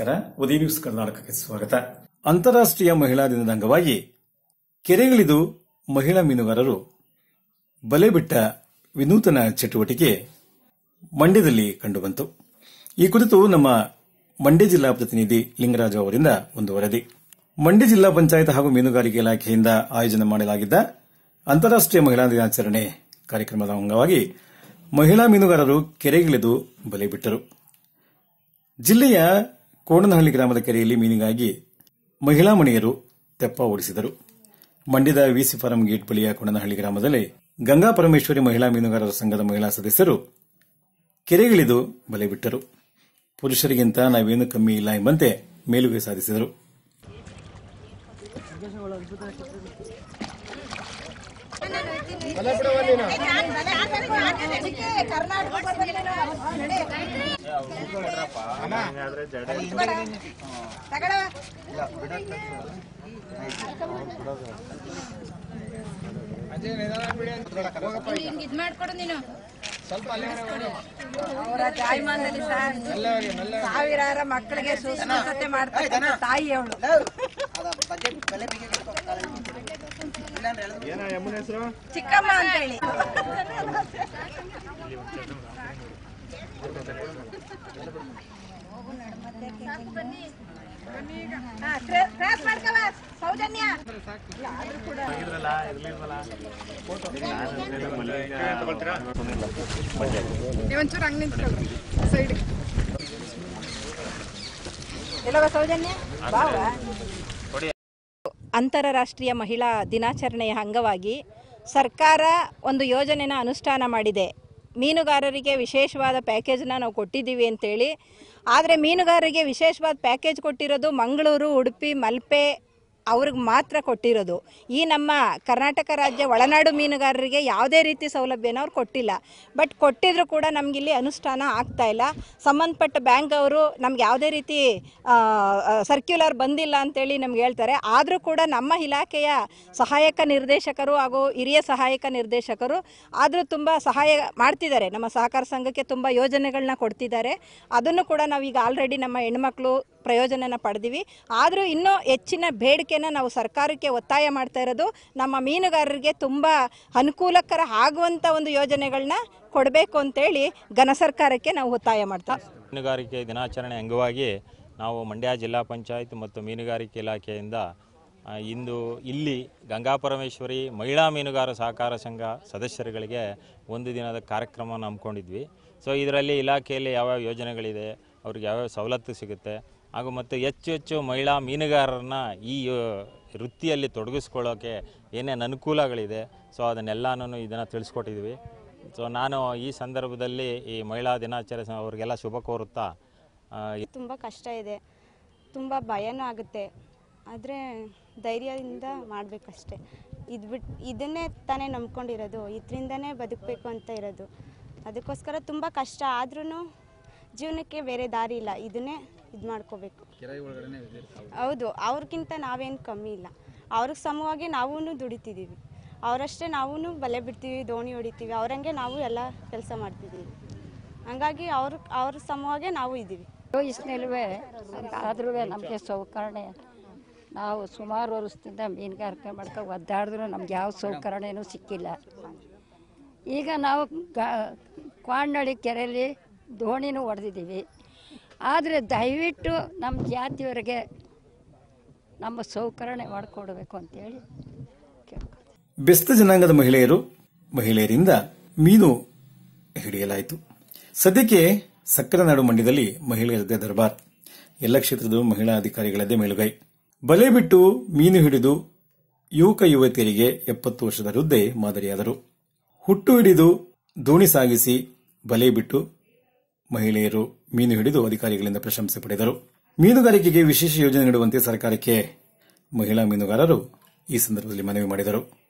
ನಮಸ್ಕಾರ ಉದಯ ನ್ಯೂಸ್ ಕರ್ನಾಟಕಕ್ಕೆ ಸ್ವಾಗತ ಅಂತಾರಾಷ್ಟ್ರೀಯ ಮಹಿಳಾ ದಿನದ ಅಂಗವಾಗಿ ಕೆರೆಗಿಳಿದು ಮಹಿಳಾ ಮೀನುಗಾರರು ಬಲೆ ಬಿಟ್ಟ ವಿನೂತನ ಚಟುವಟಿಕೆ ಮಂಡ್ಯದಲ್ಲಿ ಕಂಡುಬಂತು ಈ ಕುರಿತು ನಮ್ಮ ಮಂಡ್ಯ ಜಿಲ್ಲಾ ಪ್ರತಿನಿಧಿ ಲಿಂಗರಾಜು ಅವರಿಂದ ಒಂದು ವರದಿ ಮಂಡ್ಯ ಜಿಲ್ಲಾ ಪಂಚಾಯತ್ ಹಾಗೂ ಮೀನುಗಾರಿಕೆ ಇಲಾಖೆಯಿಂದ ಆಯೋಜನೆ ಮಾಡಲಾಗಿದ್ದ ಅಂತಾರಾಷ್ಟ್ರೀಯ ಮಹಿಳಾ ದಿನಾಚರಣೆ ಕಾರ್ಯಕ್ರಮದ ಅಂಗವಾಗಿ ಮಹಿಳಾ ಮೀನುಗಾರರು ಕೆರೆಗಿಳಿದು ಬಲೆ ಬಿಟ್ಟರು ಜಿಲ್ಲೆಯ ಕೋಡನಹಳ್ಳಿ ಗ್ರಾಮದ ಕೆರೆಯಲ್ಲಿ ಮೀನಿಗಾಗಿ ಮಹಿಳಾ ಮಣಿಯರು ತೆಪ್ಪ ಓಡಿಸಿದರು ಮಂಡ್ಯದ ವಿಸಿ ಫಾರಂ ಗೇಟ್ ಬಳಿಯ ಕೋಡನಹಳ್ಳಿ ಗ್ರಾಮದಲ್ಲಿ ಗಂಗಾ ಪರಮೇಶ್ವರಿ ಮಹಿಳಾ ಮೀನುಗಾರರ ಸಂಘದ ಮಹಿಳಾ ಸದಸ್ಯರು ಕೆರೆಗಿಳಿದು ಬಲೆ ಬಿಟ್ಟರು ಪುರುಷರಿಗಿಂತ ನಾವೇನು ಕಮ್ಮಿ ಇಲ್ಲ ಎಂಬಂತೆ ಮೇಲುಗೈ ಸಾಧಿಸಿದರು ಹಿಂಗ್ ಇದ್ ಮಾಡ್ಕೊಡು ನೀನು ಅವರ ಜಾಯಮಾನದಲ್ಲಿ ಸರ್ ಸಾವಿರಾರ ಮಕ್ಕಳಿಗೆ ಸುಸ್ವಸ್ಥತೆ ಮಾಡ್ತಕ್ಕಂಥ ತಾಯಿ ಅವಳು ಚಿಕ್ಕಮ್ಮ ಅಂತ ಹೇಳಿ ಹಾ, ಕ್ರ- ಕ್ರಾಸ್ ಮಾಡ್ಕವ, ಸೌಜನ್ಯ ಒಂಚೂರು ಹಂಗ್ ನಿಂತ್ಕೊಳ್ಳಿ ಸೈಡ್ ಎಲ್ಲವ ಸೌಜನ್ಯ ಬಾವ ಅಂತಾರಾಷ್ಟ್ರೀಯ ಮಹಿಳಾ ದಿನಾಚರಣೆಯ ಅಂಗವಾಗಿ ಸರ್ಕಾರ ಒಂದು ಯೋಜನೆನ ಅನುಷ್ಠಾನ ಮಾಡಿದೆ ಮೀನುಗಾರರಿಗೆ ವಿಶೇಷವಾದ ಪ್ಯಾಕೇಜನ್ನ ನಾವು ಕೊಟ್ಟಿದ್ದೀವಿ ಅಂತೇಳಿ ಆದರೆ ಮೀನುಗಾರರಿಗೆ ವಿಶೇಷವಾದ ಪ್ಯಾಕೇಜ್ ಕೊಟ್ಟಿರೋದು ಮಂಗಳೂರು ಉಡುಪಿ ಮಲ್ಪೆ ಅವ್ರಿಗೆ ಮಾತ್ರ ಕೊಟ್ಟಿರೋದು ಈ ನಮ್ಮ ಕರ್ನಾಟಕ ರಾಜ್ಯ ಒಳನಾಡು ಮೀನುಗಾರರಿಗೆ ಯಾವುದೇ ರೀತಿ ಸೌಲಭ್ಯನ ಅವ್ರು ಕೊಟ್ಟಿಲ್ಲ ಬಟ್ ಕೊಟ್ಟಿದ್ರು ಕೂಡ ನಮಗಿಲ್ಲಿ ಅನುಷ್ಠಾನ ಆಗ್ತಾ ಇಲ್ಲ ಸಂಬಂಧಪಟ್ಟ ಬ್ಯಾಂಕ್ ಅವರು ನಮ್ಗೆ ಯಾವುದೇ ರೀತಿ ಸರ್ಕ್ಯುಲರ್ ಬಂದಿಲ್ಲ ಅಂತೇಳಿ ನಮ್ಗೆ ಹೇಳ್ತಾರೆ ಆದರೂ ಕೂಡ ನಮ್ಮ ಇಲಾಖೆಯ ಸಹಾಯಕ ನಿರ್ದೇಶಕರು ಹಾಗೂ ಹಿರಿಯ ಸಹಾಯಕ ನಿರ್ದೇಶಕರು ಆದರೂ ತುಂಬ ಸಹಾಯ ಮಾಡ್ತಿದ್ದಾರೆ ನಮ್ಮ ಸಹಕಾರ ಸಂಘಕ್ಕೆ ತುಂಬ ಯೋಜನೆಗಳನ್ನ ಕೊಡ್ತಿದ್ದಾರೆ ಅದನ್ನು ಕೂಡ ನಾವೀಗ ಆಲ್ರೆಡಿ ನಮ್ಮ ಹೆಣ್ಮಕ್ಳು ಪ್ರಯೋಜನನ ಪಡೆದಿವಿ ಆದರೂ ಇನ್ನೂ ಹೆಚ್ಚಿನ ಬೇಡಿಕೆನ ನಾವು ಸರ್ಕಾರಕ್ಕೆ ಒತ್ತಾಯ ಮಾಡ್ತಾ ಇರೋದು ನಮ್ಮ ಮೀನುಗಾರರಿಗೆ ತುಂಬ ಅನುಕೂಲಕರ ಆಗುವಂಥ ಒಂದು ಯೋಜನೆಗಳನ್ನ ಕೊಡಬೇಕು ಅಂತೇಳಿ ಘನ ಸರ್ಕಾರಕ್ಕೆ ನಾವು ಒತ್ತಾಯ ಮಾಡ್ತಾ ಮೀನುಗಾರಿಕೆ ದಿನಾಚರಣೆ ಅಂಗವಾಗಿ ನಾವು ಮಂಡ್ಯ ಜಿಲ್ಲಾ ಪಂಚಾಯತ್ ಮತ್ತು ಮೀನುಗಾರಿಕೆ ಇಲಾಖೆಯಿಂದ ಆ, ಇಂದು ಇಲ್ಲಿ ಗಂಗಾಪರಮೇಶ್ವರಿ ಮಹಿಳಾ ಮೀನುಗಾರ ಸಹಕಾರ ಸಂಘ ಸದಸ್ಯರುಗಳಿಗೆ ಒಂದು ದಿನದ ಕಾರ್ಯಕ್ರಮ ಹಮ್ಮಿಕೊಂಡಿದ್ವಿ ಸೊ ಇದರಲ್ಲಿ ಇಲಾಖೆಯಲ್ಲಿ ಯಾವ್ಯಾವ ಯೋಜನೆಗಳಿದೆ ಅವ್ರಿಗೆ ಯಾವ್ಯಾವ ಸವಲತ್ತು ಸಿಗುತ್ತೆ ಹಾಗೂ ಮತ್ತು ಹೆಚ್ಚು ಹೆಚ್ಚು ಮಹಿಳಾ ಮೀನುಗಾರರನ್ನ ಈ ಆ, ವೃತ್ತಿಯಲ್ಲಿ ತೊಡಗಿಸ್ಕೊಳ್ಳೋಕ್ಕೆ ಏನೇನು ಅನುಕೂಲಗಳಿದೆ ಸೊ ಅದನ್ನೆಲ್ಲನೂ ಇದನ್ನು ತಿಳಿಸ್ಕೊಟ್ಟಿದ್ವಿ ಸೊ ನಾನು ಈ ಸಂದರ್ಭದಲ್ಲಿ ಈ ಮಹಿಳಾ ದಿನಾಚರಣೆ ಅವ್ರಿಗೆಲ್ಲ ಶುಭ ಕೋರುತ್ತಾ ಆ, ತುಂಬ ಕಷ್ಟ ಇದೆ ತುಂಬ ಭಯನೂ ಆಗುತ್ತೆ ಆದರೆ ಧೈರ್ಯದಿಂದ ಮಾಡಬೇಕಷ್ಟೆ ಇದು ಬಿಟ್ಟು ಇದನ್ನೇ ತಾನೇ ನಂಬ್ಕೊಂಡಿರೋದು ಇದರಿಂದನೇ ಬದುಕಬೇಕು ಅಂತ ಇರೋದು ಅದಕ್ಕೋಸ್ಕರ ತುಂಬ ಕಷ್ಟ ಆದ್ರೂ ಜೀವನಕ್ಕೆ ಬೇರೆ ದಾರಿ ಇಲ್ಲ ಇದನ್ನೇ ಇದು ಮಾಡ್ಕೋಬೇಕು ಹೌದು ಅವ್ರಿಗಿಂತ ನಾವೇನು ಕಮ್ಮಿ ಇಲ್ಲ ಅವ್ರಿಗೆ ಸಮವಾಗಿ ನಾವೂ ದುಡಿತಿದ್ದೀವಿ ಅವರಷ್ಟೇ ನಾವೂ ಬಲೆ ಬಿಡ್ತೀವಿ ದೋಣಿ ಹೊಡಿತೀವಿ ಅವ್ರಂಗೆ ನಾವು ಎಲ್ಲ ಕೆಲಸ ಮಾಡ್ತಿದ್ದೀವಿ ಹಂಗಾಗಿ ಅವ್ರ ಅವ್ರ ಸಮವಾಗೆ ನಾವು ಇದ್ದೀವಿ ವಯಸ್ಸಿನಲ್ವೇ ಆದ್ರೂ ನಮಗೆ ಸೌಕರ್ಯ ನಾವು ಸುಮಾರು ವರ್ಷದಿಂದ ಮೀನುಗಾರಿಕೆ ಮಾಡ್ಕೊ ಒದ್ದಾಡಿದ್ರು ನಮ್ಗೆ ಯಾವ ಸೌಕರ್ಯನೂ ಸಿಕ್ಕಿಲ್ಲ ಈಗ ನಾವು ಗ ಕ್ವಾಂಡಳಿ ಕೆರೆಯಲ್ಲಿ ದೋಣಿನೂ ಹೊಡೆದಿದ್ದೀವಿ ಆದರೆ ದಯವಿಟ್ಟು ನಮ್ಮ ಜಾತಿಯವರಿಗೆ ನಮ್ಮ ಸೌಕರ್ಯ ಮಾಡಿಕೊಡ್ಬೇಕು ಅಂತೇಳಿ ಕೇಳ್ಕೊ ಬೆಸ್ತ ಜನಾಂಗದ ಮಹಿಳೆಯರು ಮಹಿಳೆಯರಿಂದ ಮೀನು ಹಿಡಿಯಲಾಯಿತು ಸದ್ಯಕ್ಕೆ ಸಕ್ಕರೆ ಮಂಡ್ಯದಲ್ಲಿ ಮಹಿಳೆಯರದ್ದೇ ದರ್ಬಾರ್ ಎಲ್ಲ ಕ್ಷೇತ್ರದ ಮಹಿಳಾ ಅಧಿಕಾರಿಗಳದ್ದೇ ಮೇಲುಗೈ ಬಲೆ ಬಿಟ್ಟು ಮೀನು ಹಿಡಿದು ಯುವಕ ಯುವತಿಯರಿಗೆ ಎಪ್ಪತ್ತು ವರ್ಷದ ವೃದ್ಧೆ ಮಾದರಿಯಾದರು ಹುಟ್ಟು ಹಿಡಿದು ದೋಣಿ ಸಾಗಿಸಿ ಬಲೆ ಬಿಟ್ಟು ಮಹಿಳೆಯರು ಮೀನು ಹಿಡಿದು ಅಧಿಕಾರಿಗಳಿಂದ ಪ್ರಶಂಸೆ ಪಡೆದರು ಮೀನುಗಾರಿಕೆಗೆ ವಿಶೇಷ ಯೋಜನೆ ನೀಡುವಂತೆ ಸರ್ಕಾರಕ್ಕೆ ಮಹಿಳಾ ಮೀನುಗಾರರು ಈ ಸಂದರ್ಭದಲ್ಲಿ ಮನವಿ ಮಾಡಿದರು